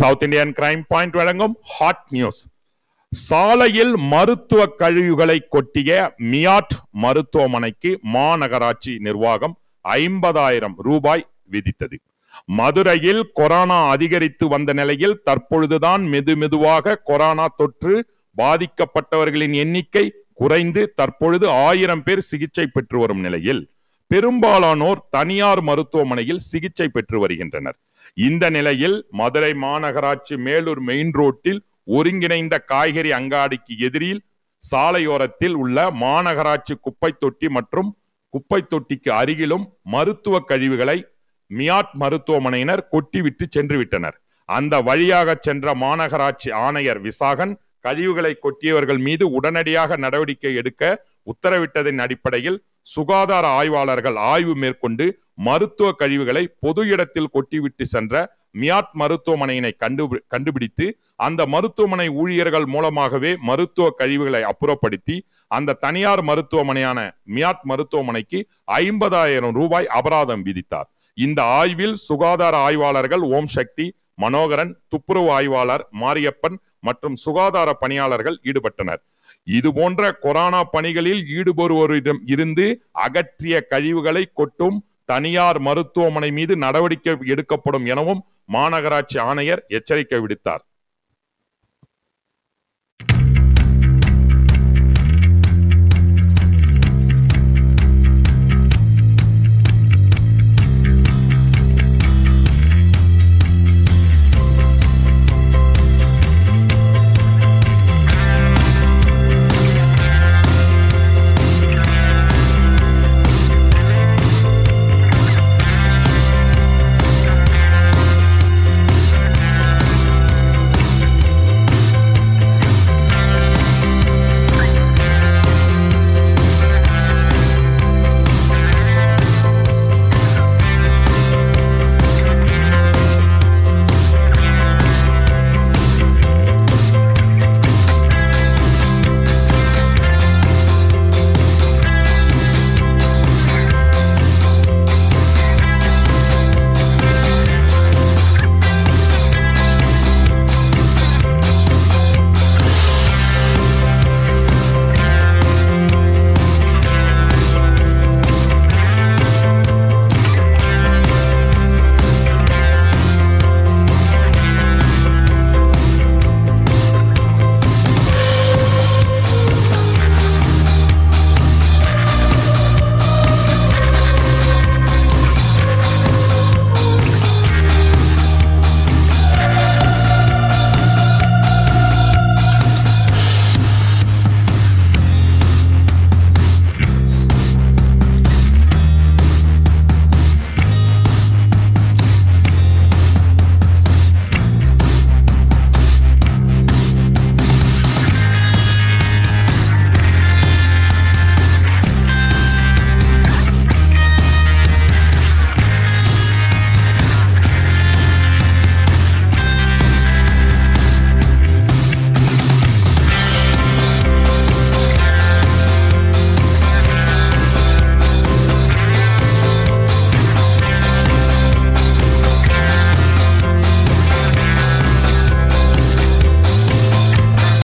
south Indian Crime Point வழங்கும் hot news சாலையில் மருத்துவ கழிவுகளை கொட்டிய மியாட் மருத்துவமனைக்கு மாநகராட்சி நிர்வாகம் ஐம்பதாயிரம் ரூபாய் விதித்தது மதுரையில் கொரோனா அதிகரித்து வந்த நிலையில் தற்பொழுதுதான் மெது மெதுவாக கொரோனா தொற்று பாதிக்கப்பட்டவர்களின் எண்ணிக்கை குறைந்து தற்பொழுது ஆயிரம் பேர் சிகிச்சை பெற்று வரும் நிலையில் பெரும்பாலானோர் தனியார் மருத்துவமனையில் சிகிச்சை பெற்று வருகின்றனர் இந்த நிலையில் மதுரை மாநகராட்சி மேலூர் மெயின் ரோட்டில் ஒருங்கிணைந்த காய்கறி அங்காடிக்கு எதிரில் சாலையோரத்தில் உள்ள மாநகராட்சி குப்பை தொட்டி மற்றும் குப்பை தொட்டிக்கு அருகிலும் மருத்துவ கழிவுகளை மியாட் மருத்துவமனையினர் கொட்டிவிட்டு சென்று விட்டனர் அந்த வழியாக சென்ற மாநகராட்சி ஆணையர் விசாகன் கழிவுகளை கொட்டியவர்கள் மீது உடனடியாக நடவடிக்கை எடுக்க உத்தரவிட்டதன் அடிப்படையில் சுகாதார ஆய்வாளர்கள் ஆய்வு மேற்கொண்டு மருத்துவ கழிவுகளை பொது இடத்தில் கொட்டிவிட்டு சென்ற மியாட் மருத்துவமனையினை கண்டு கண்டுபிடித்து அந்த மருத்துவமனை ஊழியர்கள் மூலமாகவே மருத்துவ கழிவுகளை அப்புறப்படுத்தி அந்த தனியார் மருத்துவமனையான மியாட் மருத்துவமனைக்கு ஐம்பதாயிரம் ரூபாய் அபராதம் விதித்தார் இந்த ஆய்வில் சுகாதார ஆய்வாளர்கள் ஓம் சக்தி மனோகரன் துப்புரவு ஆய்வாளர் மாரியப்பன் மற்றும் சுகாதார பணியாளர்கள் ஈடுபட்டனர் இது போன்ற கொரோனா பணிகளில் ஈடுபடுவோரிடம் இருந்து அகற்றிய கழிவுகளை கொட்டும் தனியார் மருத்துவமனை மீது நடவடிக்கை எடுக்கப்படும் எனவும் மாநகராட்சி ஆணையர் எச்சரிக்கை விடுத்தார்